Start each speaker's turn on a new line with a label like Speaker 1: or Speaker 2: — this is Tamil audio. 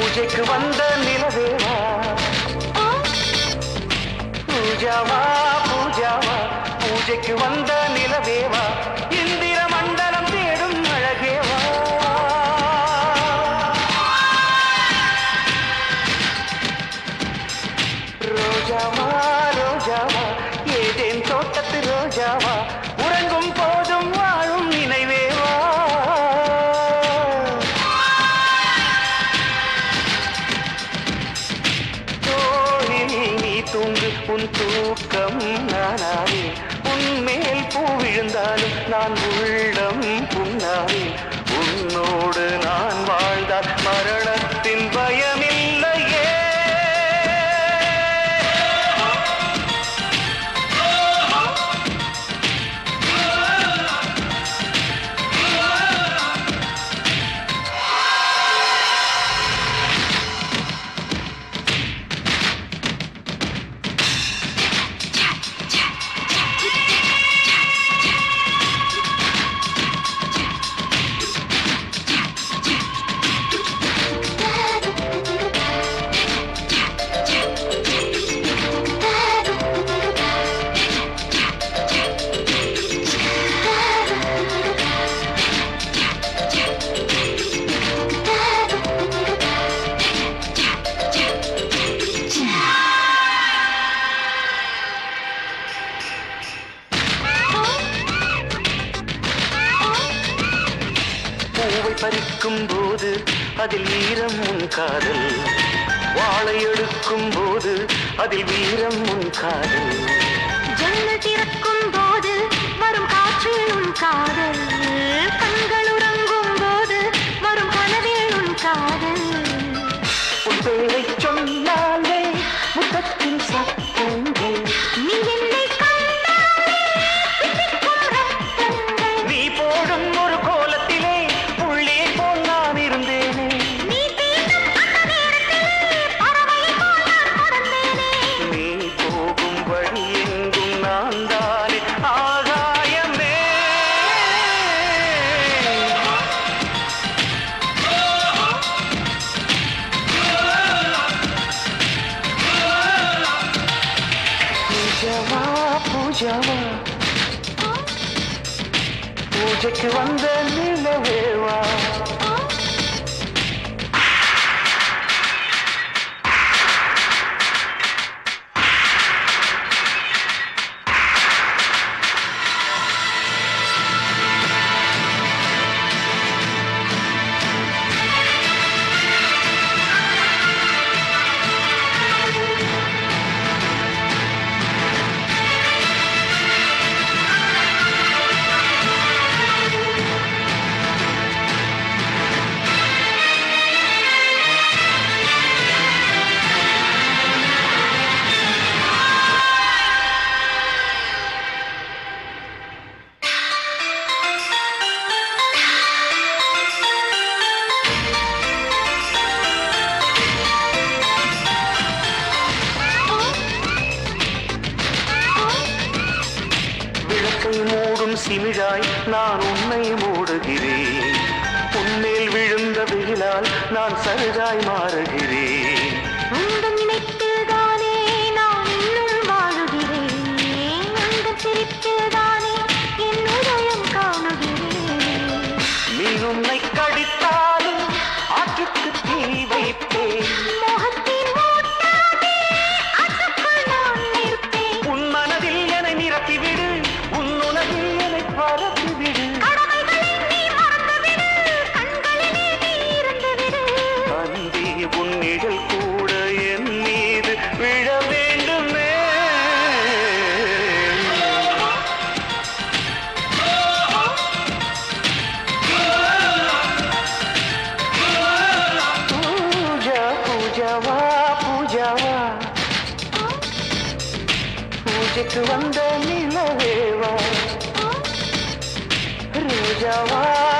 Speaker 1: பூஜைக்கு வந்த நிலவேவா பூஜாவா பூஜாவா பூஜைக்கு வந்த நிலவேவா இந்திர மண்டலம் தேடும் அழகேவா ரோஜாவா ரோஜாவா ஏதேன் தோட்டத்து ரோஜாவா உறங்கும் போதும் வாழும் நினைவேவா தோழில் நீ தூங்கு உன் தூக்கம் நானாவே உன் மேல் பூ விழுந்தாலும் நான் உள்ளம் புண்ணாவே உன்னோடு நான் வாழ்ந்தால் மரணத்தின் பயமில்லையே பூவை பறிக்கும் போது அதில் ஈரம் உன் காதல் வாழை எடுக்கும் போது அதில் வீரம் உன் காதல்
Speaker 2: ஜன்னல் திறக்கும் போது வரும் காற்றில் உன் காதல் கண்கள் உறங்கும் போது வரும் கனவில் உன் காதல்
Speaker 1: உன் பேரை சொன்னாலே முத்தத்தின் சத்தங்கள்
Speaker 2: நீ என்னை கண்டாலே தித்திக்கும் ரத்தங்கள்.
Speaker 1: நீ போடும் ஒரு கோலத்திலே உள்ளே போல் நான் இருந்தேனே
Speaker 2: நீ தீண்டும் அந்த நேரத்தில் பறவை போல் நான் பறந்தேனே.
Speaker 1: நீ போகும் வழி எங்கும் நான் தானே ஆகாயமே பூஜாவா பூஜாவா பூஜைக்கு வந்த நிலவேவா விளக்கை மூடும் சிமிழாய் நான் உன்னை மூடுகிறேன் உன்மேல் விழுந்த வெயிலால் நான் சருகாய் மாறுகிறேன்
Speaker 2: உந்தன் நினைப்பில்தானே நான் இன்னும் வாழுகிறேன். உந்தன் சிரிப்பில்தானே என் உதயம் காணுகிறேன்.
Speaker 1: நீ உன்னை கடித்தாலும் ஆற்றுக்கு தீ வைப்பேன்
Speaker 2: மோகத்தின் மூட்டானே அதுக்குள் நான் நிற்பேன்.
Speaker 1: உன் மனதில் என்னை நிரப்பிவிடு உன் உலகில் என்னை பரப்பிவிடு
Speaker 2: கடமைகளை நீ மறந்துவிடு. கண்களிலே நீ இருந்துவிடு.
Speaker 1: அன்பே உன் நிழல் கூட என் மீது விழ வேண்டுமே பூஜா பூஜாவா பூஜாவா பூஜைக்கு வந்த நிலவேவா ரோஜாவா